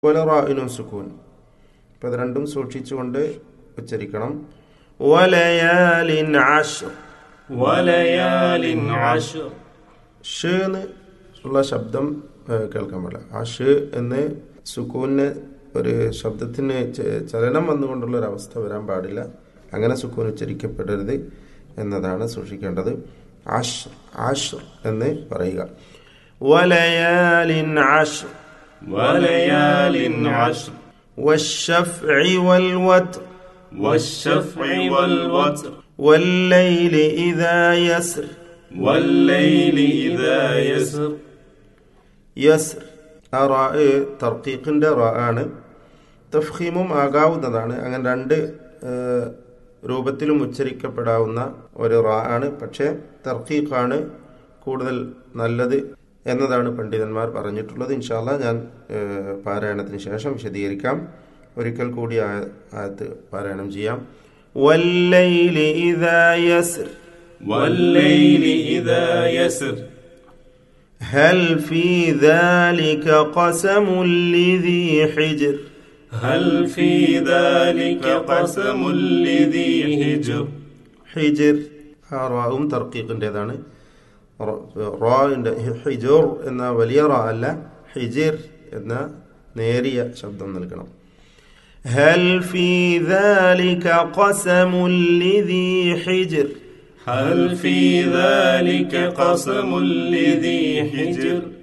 അതുപോലെ റായിനും സുക്കൂൻ അപ്പം ഇത് രണ്ടും സൂക്ഷിച്ചുകൊണ്ട് ഉച്ചരിക്കണം വലയാലിൻ ആഷർ وليال عشر ഷ് എന്ന് ഉള്ള ശബ്ദം ഏഹ്, കേൾക്കാൻ പാടില്ല ആ ഷ് എന്ന് സുക്കൂന് ഒരു ശബ്ദത്തിന് ച- ചലനം വന്നുകൊണ്ടുള്ള ഒരു അവസ്ഥ വരാൻ പാടില്ല അങ്ങനെ സുക്കൂൻ ഉച്ചരിക്കപ്പെടരുത് എന്നതാണ് സൂക്ഷിക്കേണ്ടത് ആഷ് ആഷ് എന്ന് പറയുക വലയാലിൻ ആഷ് وليال عشر والشفع والوتر والشفع والوتر والليل إذا يسر والليل إذا يسر യസ്ർ ആ റാ തർക്കീഖിൻ്റെ റാ ആണ് തഫ്ഹീമും ആകാവുന്നതാണ് അങ്ങനെ രണ്ട് ഏഹ്, രൂപത്തിലും ഉച്ചരിക്കപ്പെടാവുന്ന ഒരു റാ ആണ് പക്ഷേ തർക്കീഖാണ് കൂടുതൽ നല്ലത് എന്നതാണ് പണ്ഡിതന്മാർ പറഞ്ഞിട്ടുള്ളത് ഇൻഷാല്ല ഞാൻ ഏഹ്, പാരായണത്തിന് ശേഷം വിശദീകരിക്കാം ഒരിക്കൽ കൂടി ആ- ആയത്ത് പാരായണം ചെയ്യാം വല്ലൈലി ഇദാ യസ്ർ والليل إذا يسر هل في ذلك قسم لذي حجر هل في ذلك قسم لذي حجر ഹിജിർ ആ റാവും തർക്കീഖിൻ്റെതാണ് റാവിൻ്റെ ഹിജോർ എന്ന വലിയ റാ അല്ല ഹിജിർ എന്ന നേരിയ ശബ്ദം നൽകണം هل في ذلك قسم لذي حجر هل في ذلك قسم لذي حجر